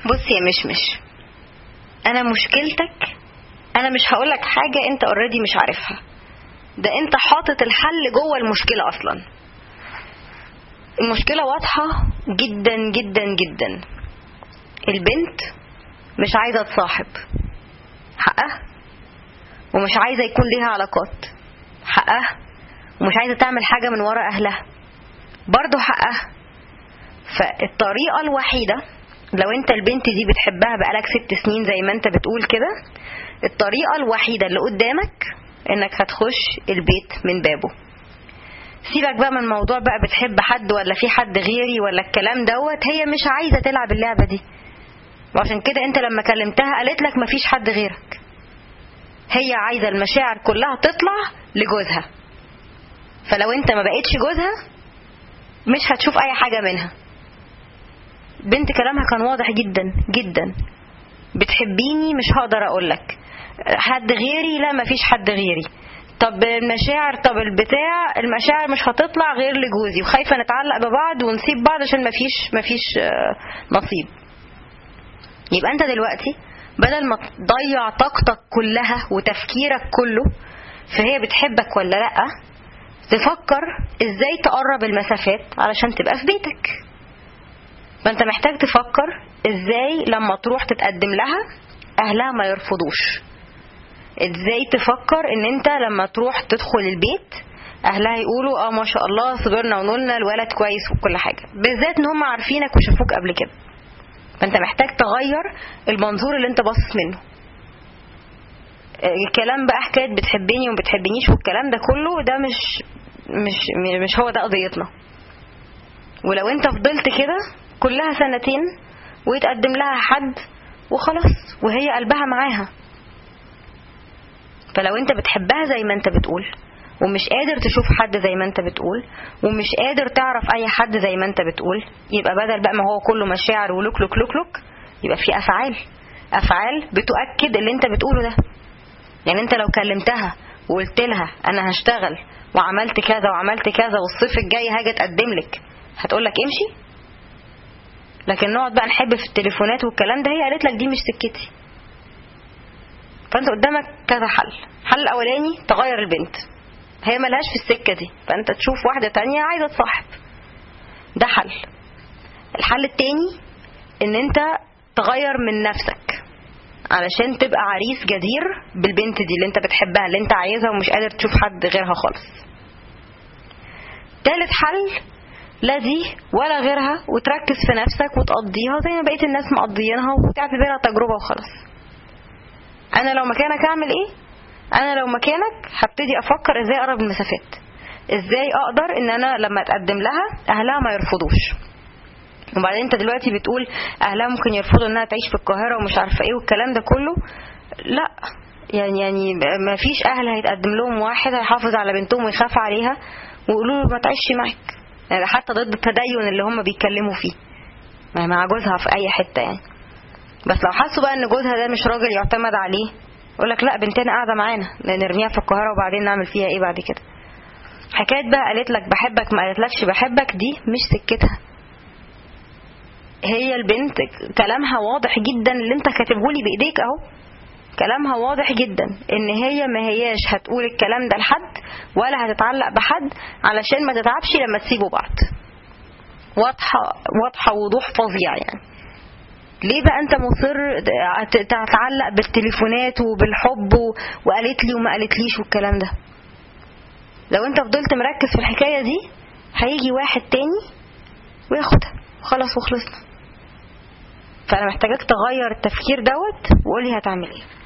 بص يا مشمش انا مشكلتك انا مش هقولك حاجة انت اوريدي مش عارفها ده انت حاطط الحل جوه المشكلة اصلا المشكلة واضحة جدا جدا جدا البنت مش عايزة تصاحب حقها ومش عايزة يكون ليها علاقات حقها ومش عايزة تعمل حاجة من ورا أهلها برضه حقها فالطريقة الوحيدة لو انت البنت دي بتحبها بقالك ست سنين زي ما انت بتقول كده الطريقة الوحيدة اللي قدامك انك هتخش البيت من بابه سيبك بقى من موضوع بقى بتحب حد ولا في حد غيري ولا الكلام دوت هي مش عايزة تلعب اللعبة دي وعشان كده انت لما كلمتها قالت لك مفيش حد غيرك هي عايزة المشاعر كلها تطلع لجوزها فلو انت ما بقيتش جوزها مش هتشوف اي حاجة منها بنت كلامها كان واضح جدا جدا بتحبيني مش هقدر اقولك حد غيري لا مفيش حد غيري طب المشاعر طب البتاع المشاعر مش هتطلع غير لجوزي وخايفة نتعلق ببعض ونسيب بعض عشان مفيش مفيش آه، نصيب يبقى انت دلوقتي بدل ما تضيع طاقتك كلها وتفكيرك كله فهي بتحبك ولا لا تفكر ازاي تقرب المسافات علشان تبقى في بيتك فانت محتاج تفكر ازاي لما تروح تتقدم لها اهلها ما يرفضوش ازاي تفكر ان انت لما تروح تدخل البيت اهلها يقولوا اه ما شاء الله صبرنا ونولنا الولد كويس وكل حاجه بالذات ان هم عارفينك وشافوك قبل كده فانت محتاج تغير المنظور اللي انت باصص منه الكلام بقى حكايه بتحبني وما بتحبنيش والكلام ده كله ده مش مش مش هو ده قضيتنا ولو انت فضلت كده كلها سنتين ويتقدم لها حد وخلاص وهي قلبها معاها فلو انت بتحبها زي ما انت بتقول ومش قادر تشوف حد زي ما انت بتقول ومش قادر تعرف اي حد زي ما انت بتقول يبقى بدل بقى ما هو كله مشاعر ولوك لوك لوك لوك يبقى في افعال افعال بتؤكد اللي انت بتقوله ده يعني انت لو كلمتها وقلت لها انا هشتغل وعملت كذا وعملت كذا والصيف الجاي هاجي اتقدم لك هتقول لك امشي لكن نقعد بقى نحب في التليفونات والكلام ده هي قالت لك دي مش سكتي فانت قدامك كذا حل الحل الاولاني تغير البنت هي ملهاش في السكه دي فانت تشوف واحده تانية عايزه تصاحب ده حل الحل التاني ان انت تغير من نفسك علشان تبقى عريس جدير بالبنت دي اللي انت بتحبها اللي انت عايزها ومش قادر تشوف حد غيرها خالص تالت حل لا دي ولا غيرها وتركز في نفسك وتقضيها زي ما بقية الناس مقضيينها وتعتبرها تجربة وخلاص انا لو مكانك اعمل ايه انا لو مكانك هبتدي افكر ازاي اقرب المسافات ازاي اقدر ان انا لما اتقدم لها اهلها ما يرفضوش وبعدين انت دلوقتي بتقول اهلها ممكن يرفضوا انها تعيش في القاهره ومش عارفه ايه والكلام ده كله لا يعني يعني ما فيش اهل هيتقدم لهم واحد هيحافظ على بنتهم ويخاف عليها ويقولوا له ما تعيش معاك يعني حتى ضد التدين اللي هم بيتكلموا فيه مع جوزها في اي حته يعني بس لو حسوا بقى ان جوزها ده مش راجل يعتمد عليه يقول لك لا بنتنا قاعده معانا نرميها في القاهره وبعدين نعمل فيها ايه بعد كده حكايه بقى قالت لك بحبك ما قالتلكش بحبك دي مش سكتها هي البنت كلامها واضح جدا اللي انت كاتبه لي بايديك اهو كلامها واضح جدا ان هي ما هياش هتقول الكلام ده لحد ولا هتتعلق بحد علشان ما تتعبش لما تسيبوا بعض واضحه واضحه وضوح فظيع يعني ليه بقى انت مصر تتعلق بالتليفونات وبالحب وقالت لي وما قالتليش والكلام ده لو انت فضلت مركز في الحكايه دي هيجي واحد تاني وياخدها خلاص وخلصنا فانا محتاجاك تغير التفكير دوت وقولي هتعمل ايه